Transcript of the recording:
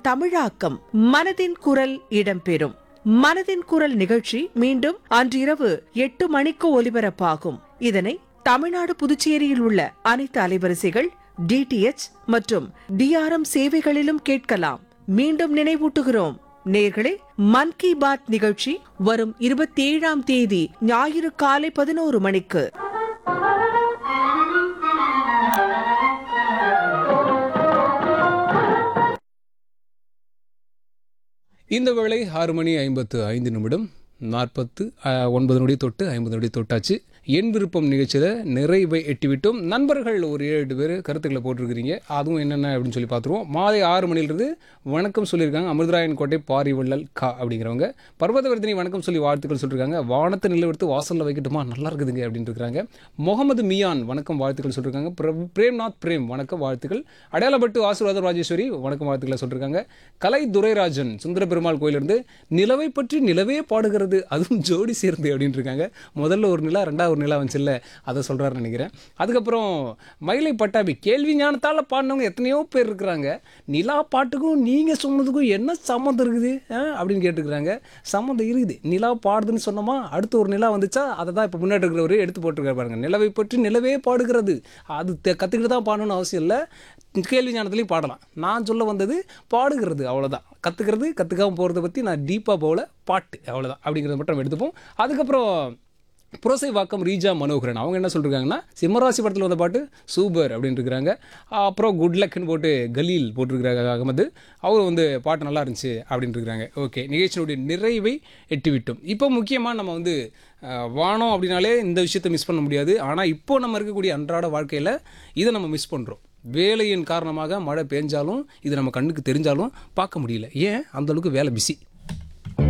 தமிழாக்கம் மனதின் குரல் இடம்பெறும் மனதின் குரல் நிகழ்ச்சி மீண்டும் அன்றிரவு எட்டு மணிக்கு ஒலிபரப்பாகும் இதனை தமிழ்நாடு புதுச்சேரியில் உள்ள அனைத்து அலைவரிசைகள் டிடிஎச் மற்றும் டிஆர்எம் சேவைகளிலும் கேட்கலாம் மீண்டும் நினைவூட்டுகிறோம் நேர்களே மன் கி பாத் நிகழ்ச்சி வரும் இருபத்தி ஏழாம் தேதி ஞாயிறு காலை பதினோரு மணிக்கு இந்த வேளை ஆறு மணி ஐம்பத்து ஐந்து நிமிடம் நாற்பத்து அஹ், ஒன்பது நொடி தொட்டு ஐம்பது நொடி தொட்டாச்சு என் விருப்பம் நிகழ்ச்சியில் நிறைவை எட்டிவிட்டோம் நண்பர்கள் ஒரு ஏழு பேர் கருத்துக்களை போட்டிருக்கிறீங்க அதுவும் என்னென்ன அப்படின்னு சொல்லி பார்த்துருவோம் மாலை ஆறு மணிலிருந்து வணக்கம் சொல்லியிருக்காங்க அமிர்தராயன் கோட்டை பாரி வள்ளல் கா அப்படிங்கிறவங்க பர்வதவர்தினி வணக்கம் சொல்லி வாழ்த்துக்கள் சொல்லியிருக்காங்க வானத்தை நிலவெடுத்து வாசலில் வைக்கட்டுமா நல்லா இருக்குதுங்க அப்படின்னு இருக்காங்க முகமது மியான் வணக்கம் வாழ்த்துக்கள் சொல்லியிருக்காங்க பிர- பிரேம்நாத் பிரேம் வணக்கம் வாழ்த்துக்கள் அடையாளப்பட்டு ஆசீர்வாத ராஜேஸ்வரி வணக்கம் வாழ்த்துக்களை சொல்லியிருக்காங்க கலை துரைராஜன் சுந்தர பெருமாள் கோயிலிருந்து நிலவை பற்றி நிலவே பாடுகிறது அதுவும் ஜோடி சேர்ந்து அப்படின்னு இருக்காங்க முதல்ல ஒரு நிலா ரெண்டாவது ஒரு நிலா வந்துச்சுல்ல அதை சொல்கிறாருன்னு நினைக்கிறேன் அதுக்கப்புறம் மயிலை பட்டாபி கேள்வி ஞானத்தால் பாடினவங்க எத்தனையோ பேர் இருக்கிறாங்க நிலா பாட்டுக்கும் நீங்கள் சொன்னதுக்கும் என்ன சம்மந்தம் இருக்குது ஆ? அப்படின்னு கேட்டுக்கிறாங்க சம்மந்தம் இருக்குது நிலா பாடுதுன்னு சொன்னோமா அடுத்து ஒரு நிலா வந்துச்சா அதை தான் இப்போ முன்னாடி இருக்கிறவரே எடுத்து போட்டுருக்காரு பாருங்க நிலவை பற்றி நிலவே பாடுகிறது அது தெ- கத்துக்கிட்டு தான் பாடணும்னு அவசியம் இல்லை கேள்வி ஞானத்துலேயும் பாடலாம் நான் சொல்ல வந்தது பாடுகிறது அவ்வளோதான் கற்றுக்கிறது கற்றுக்காம போகிறத பற்றி நான் டீப்பாக போகல பாட்டு அவ்வளோதான் அப்படிங்கிறத மட்டும் நம்ம எடுத்துப்போம் அதுக்கப்புறம் புரசை வாக்கம் ரீஜா மனோகரன் அவங்க என்ன சொல்லிருக்காங்கன்னா சிம்மராசி படத்தில் வந்த பாட்டு சூப்பர் அப்படின்னு இருக்கிறாங்க அப்புறம் குட் லக்னு போட்டு கலீல் போட்டிருக்கிறாங்க அகமது அவர் வந்து பாட்டு நல்லா இருந்துச்சு அப்படின்னு இருக்கிறாங்க ஓகே நிகழ்ச்சியினுடைய நிறைவை எட்டிவிட்டோம் இப்போ முக்கியமாக நம்ம வந்து அஹ், வானம் அப்படின்னாலே இந்த விஷயத்தை மிஸ் பண்ண முடியாது ஆனால் இப்போ நம்ம இருக்கக்கூடிய அன்றாட வாழ்க்கையில் இதை நம்ம மிஸ் பண்ணுறோம் வேலையின் காரணமாக மழை பெஞ்சாலும் இது நம்ம கண்ணுக்கு தெரிஞ்சாலும் பார்க்க முடியல ஏன் அந்த அளவுக்கு வேலை பிஸி